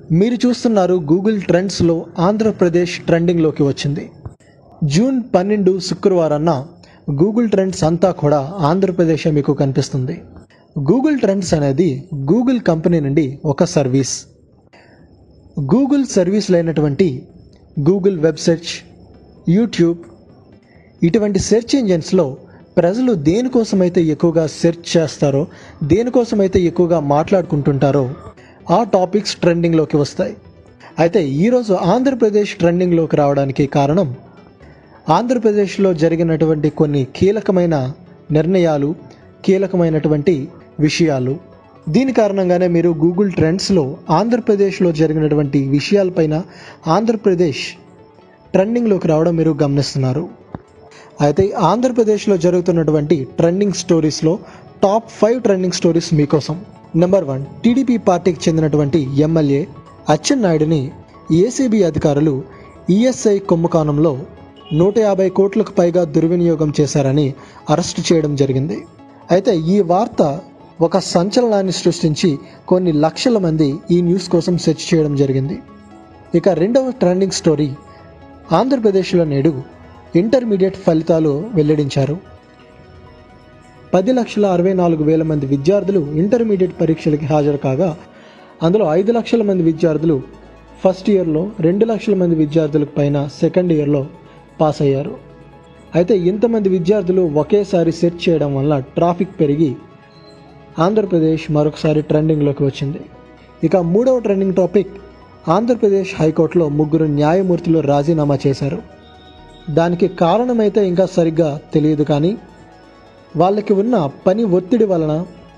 మీరు చూస్తున్నారు గూగుల్ ట్రెండ్స్లో ఆంధ్రప్రదేశ్ ట్రెండింగ్లోకి వచ్చింది జూన్ పన్నెండు శుక్రవారాన గూగుల్ ట్రెండ్స్ అంతా కూడా ఆంధ్రప్రదేశ్ మీకు కనిపిస్తుంది గూగుల్ ట్రెండ్స్ అనేది గూగుల్ కంపెనీ నుండి ఒక సర్వీస్ గూగుల్ సర్వీసులు అయినటువంటి గూగుల్ వెబ్ సెర్చ్ యూట్యూబ్ ఇటువంటి సెర్చ్ ఇంజన్స్లో ప్రజలు దేనికోసమైతే ఎక్కువగా సెర్చ్ చేస్తారో దేనికోసమైతే ఎక్కువగా మాట్లాడుకుంటుంటారో ఆ టాపిక్స్ ట్రెండింగ్లోకి వస్తాయి అయితే ఈరోజు ఆంధ్రప్రదేశ్ ట్రెండింగ్లోకి రావడానికి కారణం ఆంధ్రప్రదేశ్లో జరిగినటువంటి కొన్ని కీలకమైన నిర్ణయాలు కీలకమైనటువంటి విషయాలు దీని కారణంగానే మీరు గూగుల్ ట్రెండ్స్లో ఆంధ్రప్రదేశ్లో జరిగినటువంటి విషయాలపైన ఆంధ్రప్రదేశ్ ట్రెండింగ్లోకి రావడం మీరు గమనిస్తున్నారు అయితే ఆంధ్రప్రదేశ్లో జరుగుతున్నటువంటి ట్రెండింగ్ స్టోరీస్లో టాప్ ఫైవ్ ట్రెండింగ్ స్టోరీస్ మీకోసం నెంబర్ వన్ టీడీపీ పార్టీకి చెందినటువంటి ఎమ్మెల్యే అచ్చెన్నాయుడిని ఏసీబీ అధికారులు ఈఎస్ఐ కుంభకోణంలో నూట యాభై కోట్లకు పైగా దుర్వినియోగం చేశారని అరెస్టు చేయడం జరిగింది అయితే ఈ వార్త ఒక సంచలనాన్ని సృష్టించి కొన్ని లక్షల మంది ఈ న్యూస్ కోసం సెర్చ్ చేయడం జరిగింది ఇక రెండవ ట్రెండింగ్ స్టోరీ ఆంధ్రప్రదేశ్లో నేడు ఇంటర్మీడియట్ ఫలితాలు వెల్లడించారు పది లక్షల అరవై నాలుగు వేల మంది విద్యార్థులు ఇంటర్మీడియట్ పరీక్షలకి హాజరు కాగా అందులో ఐదు లక్షల మంది విద్యార్థులు ఫస్ట్ ఇయర్లో రెండు లక్షల మంది విద్యార్థులకు పైన సెకండ్ ఇయర్లో పాస్ అయ్యారు అయితే ఇంతమంది విద్యార్థులు ఒకేసారి సెర్చ్ చేయడం వల్ల ట్రాఫిక్ పెరిగి ఆంధ్రప్రదేశ్ మరొకసారి ట్రెండింగ్లోకి వచ్చింది ఇక మూడవ ట్రెండింగ్ టాపిక్ ఆంధ్రప్రదేశ్ హైకోర్టులో ముగ్గురు న్యాయమూర్తులు రాజీనామా చేశారు దానికి కారణమైతే ఇంకా సరిగ్గా తెలియదు కానీ వాళ్ళకి ఉన్న పని ఒత్తిడి వలన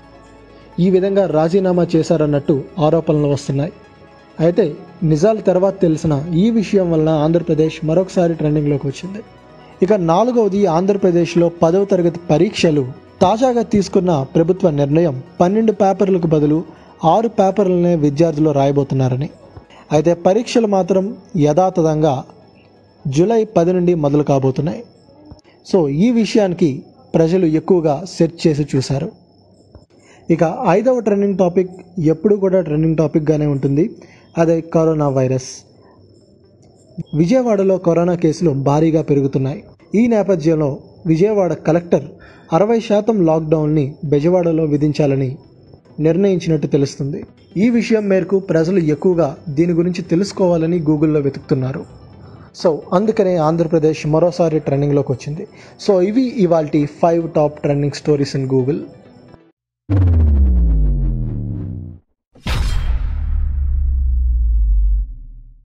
ఈ విధంగా రాజీనామా చేశారన్నట్టు ఆరోపణలు వస్తున్నాయి అయితే నిజాల తర్వాత తెలిసిన ఈ విషయం వలన ఆంధ్రప్రదేశ్ మరొకసారి ట్రెండింగ్లోకి వచ్చింది ఇక నాలుగవది ఆంధ్రప్రదేశ్లో పదవ తరగతి పరీక్షలు తాజాగా తీసుకున్న ప్రభుత్వ నిర్ణయం పన్నెండు పేపర్లకు బదులు ఆరు పేపర్లనే విద్యార్థులు రాయబోతున్నారని అయితే పరీక్షలు మాత్రం యథాతథంగా జూలై పది నుండి మొదలు కాబోతున్నాయి సో ఈ విషయానికి ప్రజలు ఎక్కువగా సెర్చ్ చేసి చూశారు ఇక ఐదవ ట్రెండింగ్ టాపిక్ ఎప్పుడు కూడా ట్రెండింగ్ టాపిక్గానే ఉంటుంది అదే కరోనా వైరస్ విజయవాడలో కరోనా కేసులు భారీగా పెరుగుతున్నాయి ఈ నేపథ్యంలో విజయవాడ కలెక్టర్ అరవై శాతం లాక్డౌన్ని బెజవాడలో విధించాలని నిర్ణయించినట్టు తెలుస్తుంది ఈ విషయం మేరకు ప్రజలు ఎక్కువగా దీని గురించి తెలుసుకోవాలని గూగుల్లో వెతుకుతున్నారు సో అందుకనే ఆంధ్రప్రదేశ్ మరోసారి ట్రెండింగ్లోకి వచ్చింది సో ఇవి ఇవాల్టి five top trending stories in Google